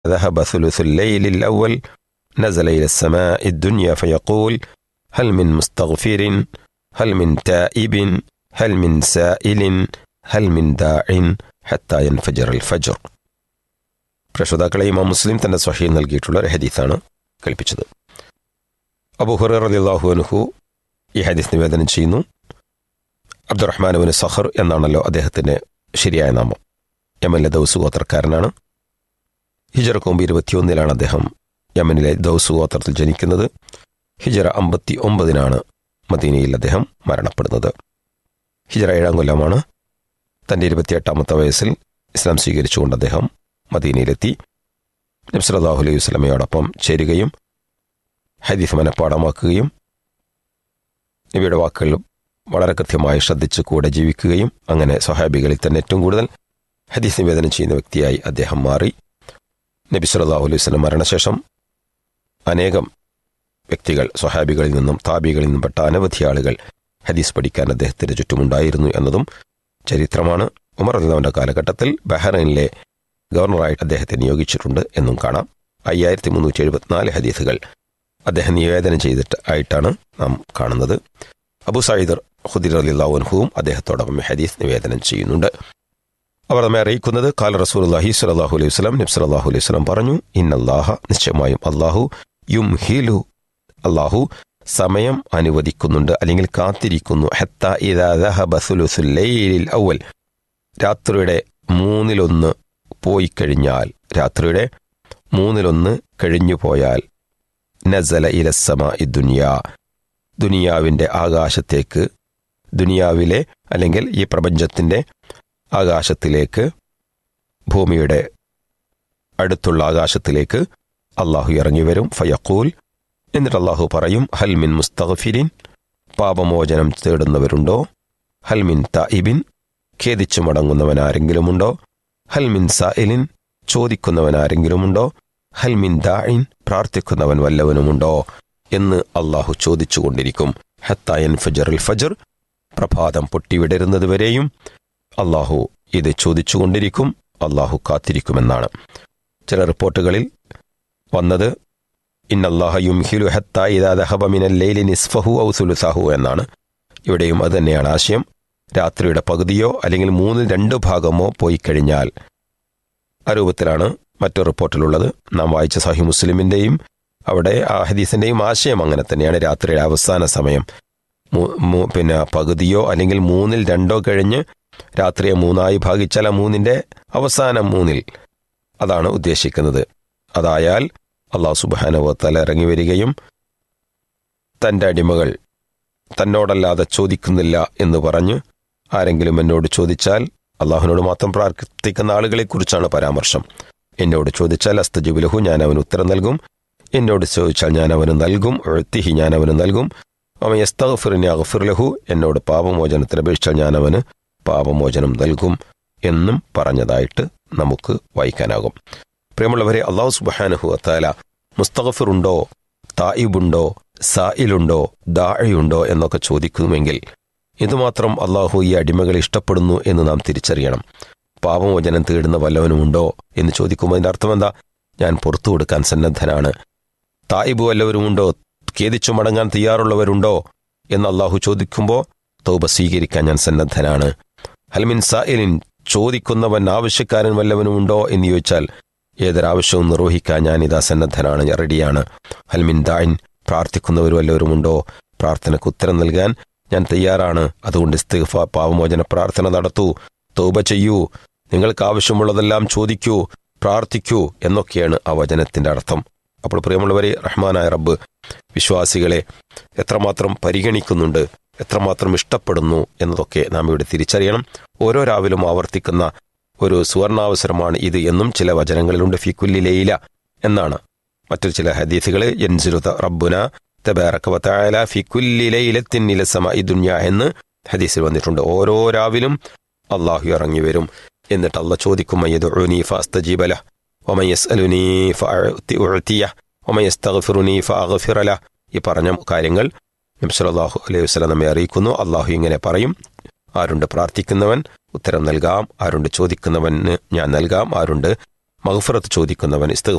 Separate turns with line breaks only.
ذهب ثلث الليل الأول نزل إلى السماء الدنيا فيقول هل من مستغفر هل من تائب هل من سائل هل من داع حتى ينفجر الفجر പ്രശ്രോതാക്കളെ ഇമാം മുസ്ലിം തന്റെ സ്വഹീൽ നൽകിയിട്ടുള്ള ഒരു ഹദീസാണ് കേൾപ്പിച്ചത് അബു ഹുറൈറ റളിയല്ലാഹു അൻഹു ഈ ഹദീസ് നിവേദനം ചെയ്യുന്നു അബ്ദുറഹ്മാൻ ബിൻ സഹർ എന്നാണല്ലോ അദ്ദേഹത്തിന്റെ ശരിയായ നാമം യമനിലെ ദൗസ് ഗോത്രക്കാരനാണ് ഹിജറക്ക് മുമ്പ് ഇരുപത്തിയൊന്നിലാണ് അദ്ദേഹം യമനിലെ ദൗസ് ഗോത്രത്തിൽ ജനിക്കുന്നത് ഹിജറ അമ്പത്തി ഒമ്പതിനാണ് മദീനയിൽ അദ്ദേഹം മരണപ്പെടുന്നത് ഹിജറ ഏഴാം കൊല്ലമാണ് തന്റെ ഇരുപത്തിയെട്ടാമത്തെ വയസ്സിൽ ഇസ്ലാം സ്വീകരിച്ചുകൊണ്ട് അദ്ദേഹം മദീനയിലെത്തി നബ്സലാഹു അലൈഹി വസ്ലമയോടൊപ്പം ചേരുകയും ഹദീഫ് മനഃപ്പാടമാക്കുകയും നബിയുടെ വാക്കുകൾ വളരെ കൃത്യമായി ശ്രദ്ധിച്ച് കൂടെ ജീവിക്കുകയും അങ്ങനെ സ്വഹാബികളിൽ തന്നെ ഏറ്റവും കൂടുതൽ ഹദീസ് നിവേദനം ചെയ്യുന്ന വ്യക്തിയായി അദ്ദേഹം മാറി നബി സല്ലാഹു അലൈഹി വസ്ലം മരണശേഷം അനേകം വ്യക്തികൾ സ്വഹാബികളിൽ നിന്നും താബികളിൽ നിന്നും പെട്ട അനവധി ആളുകൾ ഹദീസ് പഠിക്കാൻ അദ്ദേഹത്തിന്റെ ചുറ്റുമുണ്ടായിരുന്നു എന്നതും ചരിത്രമാണ് ഉമർ അള്ളാവിന്റെ കാലഘട്ടത്തിൽ ബഹ്റൈനിലെ ഗവർണറായി അദ്ദേഹത്തെ നിയോഗിച്ചിട്ടുണ്ട് എന്നും കാണാം അയ്യായിരത്തി മുന്നൂറ്റി എഴുപത്തിനാല് ഹദീസുകൾ അദ്ദേഹം നിവേദനം ചെയ്തിട്ട് ആയിട്ടാണ് നാം കാണുന്നത് അബു സയ്യിദർ ഹുദിർ അലിള്ളാഹുൻഹുവും അദ്ദേഹത്തോടൊപ്പം ഹദീസ് നിവേദനം ചെയ്യുന്നുണ്ട് അവർ നമ്മെ അറിയിക്കുന്നത് കാല റസൂൽ അള്ളാഹി സ്വലാഹു അലൈഹി വസ്ലം നബ് സലാഹു അലൈഹി വസ്ലം പറഞ്ഞു ഇന്നല്ലാഹ നിശ്ചയമായും അള്ളാഹു യും ഹീലു അള്ളാഹു സമയം അനുവദിക്കുന്നുണ്ട് അല്ലെങ്കിൽ കാത്തിരിക്കുന്നു ഹത്ത ഇദാഹബസുലുസുല്ലൈലിൽ അവൽ രാത്രിയുടെ മൂന്നിലൊന്ന് പോയി കഴിഞ്ഞാൽ രാത്രിയുടെ മൂന്നിലൊന്ന് കഴിഞ്ഞു പോയാൽ നസല ഇലസമ ഇ ദുനിയാ ദുനിയാവിൻ്റെ ആകാശത്തേക്ക് ദുനിയാവിലെ അല്ലെങ്കിൽ ഈ പ്രപഞ്ചത്തിൻ്റെ ആകാശത്തിലേക്ക് ഭൂമിയുടെ അടുത്തുള്ള ആകാശത്തിലേക്ക് അള്ളാഹു ഇറങ്ങി വരും ഫയക്കൂൽ എന്നിട്ട് അള്ളാഹു പറയും ഹൽമിൻ മുസ്തഖഫിരിൻ പാപമോചനം തേടുന്നവരുണ്ടോ ഹൽമിൻ തായിബിൻ ഖേദിച്ചു മടങ്ങുന്നവൻ ആരെങ്കിലുമുണ്ടോ ഹൽമിൻ സായിലിൻ ചോദിക്കുന്നവൻ ആരെങ്കിലുമുണ്ടോ ഹൽമിൻ ദായിൻ പ്രാർത്ഥിക്കുന്നവൻ വല്ലവനുമുണ്ടോ എന്ന് അള്ളാഹു ചോദിച്ചുകൊണ്ടിരിക്കും ഹത്തായൻ ഫജറുൽ ഫജർ പ്രഭാതം പൊട്ടിവിടരുന്നതുവരെയും അള്ളാഹു ഇത് ചോദിച്ചുകൊണ്ടിരിക്കും അള്ളാഹു കാത്തിരിക്കുമെന്നാണ് ചില റിപ്പോർട്ടുകളിൽ വന്നത് ഇന്നല്ലാഹ യുംഹിലു ഹത്ത ഇദാദഹബമിനല്ലൈലി നിസ്ഫഹു ഔ സുലുസാഹു എന്നാണ് ഇവിടെയും അത് തന്നെയാണ് ആശയം രാത്രിയുടെ പകുതിയോ അല്ലെങ്കിൽ മൂന്നിൽ രണ്ട് ഭാഗമോ പോയി കഴിഞ്ഞാൽ ആ രൂപത്തിലാണ് മറ്റു റിപ്പോർട്ടിലുള്ളത് നാം വായിച്ച സഹി മുസ്ലിമിന്റെയും അവിടെ ആ ഹദീസിന്റെയും ആശയം അങ്ങനെ തന്നെയാണ് രാത്രിയുടെ അവസാന സമയം പിന്നെ പകുതിയോ അല്ലെങ്കിൽ മൂന്നിൽ രണ്ടോ കഴിഞ്ഞ് രാത്രിയെ മൂന്നായി ഭാഗിച്ചാൽ ആ മൂന്നിന്റെ അവസാനം മൂന്നിൽ അതാണ് ഉദ്ദേശിക്കുന്നത് അതായാൽ അള്ളാഹു സുബാനുവത്തല ഇറങ്ങി വരികയും തന്റെ അടിമകൾ തന്നോടല്ലാതെ ചോദിക്കുന്നില്ല എന്ന് പറഞ്ഞ് ആരെങ്കിലും എന്നോട് ചോദിച്ചാൽ അള്ളാഹുവിനോട് മാത്രം പ്രാർത്ഥിക്കുന്ന ആളുകളെക്കുറിച്ചാണ് പരാമർശം എന്നോട് ചോദിച്ചാൽ അസ്തജുബുലഹു ഞാൻ അവന് ഉത്തരം നൽകും എന്നോട് ചോദിച്ചാൽ ഞാൻ അവന് നൽകും എഴുത്തിഹി ഞാൻ അവന് നൽകും അവൻ യസ്തഫിറിനെ അഗഫിർലഹു എന്നോട് പാപമോചനത്തിന് അപേക്ഷിച്ചാൽ ഞാൻ അവന് പാപമോചനം നൽകും എന്നും പറഞ്ഞതായിട്ട് നമുക്ക് വായിക്കാനാകും പ്രിയമുള്ളവരെ അള്ളാഹു സുബാനഹു അത്താല മുസ്തഫിറുണ്ടോ തായിബുണ്ടോ സായിലുണ്ടോ ദാഴയുണ്ടോ എന്നൊക്കെ ചോദിക്കുമെങ്കിൽ ഇതുമാത്രം അള്ളാഹു ഈ അടിമകളെ ഇഷ്ടപ്പെടുന്നു എന്ന് നാം തിരിച്ചറിയണം പാപമോചനം തേടുന്ന വല്ലവനുമുണ്ടോ എന്ന് ചോദിക്കുമ്പോൾ അതിന്റെ അർത്ഥം എന്താ ഞാൻ പുറത്തു കൊടുക്കാൻ സന്നദ്ധനാണ് തായിബ് വല്ലവരുമുണ്ടോ ഖേദിച്ചു മടങ്ങാൻ തയ്യാറുള്ളവരുണ്ടോ എന്ന് അള്ളാഹു ചോദിക്കുമ്പോൾ തൗബ സ്വീകരിക്കാൻ ഞാൻ സന്നദ്ധനാണ് ഹൽമിൻ സായിലിൻ ചോദിക്കുന്നവൻ ആവശ്യക്കാരൻ വല്ലവനുമുണ്ടോ എന്ന് ചോദിച്ചാൽ ഏതൊരാവശ്യവും നിർവഹിക്കാൻ ഞാൻ ഇതാ സന്നദ്ധനാണ് ഞാൻ റെഡിയാണ് ഹൽമിൻ ദായിൻ പ്രാർത്ഥിക്കുന്നവർ വല്ലവരുമുണ്ടോ പ്രാർത്ഥനയ്ക്ക് ഉത്തരം നൽകാൻ ഞാൻ തയ്യാറാണ് അതുകൊണ്ട് ഇസ്തിഗ്ഫ പാവമോചന പ്രാർത്ഥന നടത്തൂ തൗബ ചെയ്യൂ നിങ്ങൾക്ക് ആവശ്യമുള്ളതെല്ലാം ചോദിക്കൂ പ്രാർത്ഥിക്കൂ എന്നൊക്കെയാണ് ആ വചനത്തിന്റെ അർത്ഥം അപ്പോൾ പ്രിയമുള്ളവരെ റഹ്മാനായ റബ്ബ് വിശ്വാസികളെ എത്രമാത്രം പരിഗണിക്കുന്നുണ്ട് എത്രമാത്രം ഇഷ്ടപ്പെടുന്നു എന്നതൊക്കെ നാം ഇവിടെ തിരിച്ചറിയണം ഓരോ രാവിലും ആവർത്തിക്കുന്ന ഒരു സുവർണാവസരമാണ് ഇത് എന്നും ചില വചനങ്ങളിലുണ്ട് ഫിക്കുല്ലി ലൈല എന്നാണ് മറ്റൊരു ചില ഹദീസുകൾ എൻസിലുത റബ്ബുന തബാറക്കവത്തായ ഫിക്കുല്ലി ലൈലത്തിൻ നിലസമ ഈ ദുന്യ എന്ന് ഹദീസിൽ വന്നിട്ടുണ്ട് ഓരോ രാവിലും അള്ളാഹു ഇറങ്ങി വരും എന്നിട്ട് അള്ള ചോദിക്കും മയ്യദുനി ഫസ്തജീബല ഒമയസ്അലുനി ഫഅതിയ ഒമയസ്തഗ്ഫിറുനി ഫഅഗ്ഫിറല ഈ പറഞ്ഞ കാര്യങ്ങൾ നബ്സലാഹു അലൈഹി വസ്ലം നമ്മെ അറിയിക്കുന്നു അള്ളാഹു ഇങ്ങനെ പറയും ആരുണ്ട് പ്രാർത്ഥിക്കുന്നവൻ ഉത്തരം നൽകാം ആരുണ്ട് ചോദിക്കുന്നവന് ഞാൻ നൽകാം ആരുണ്ട് മഹഫറത്ത് ചോദിക്കുന്നവൻ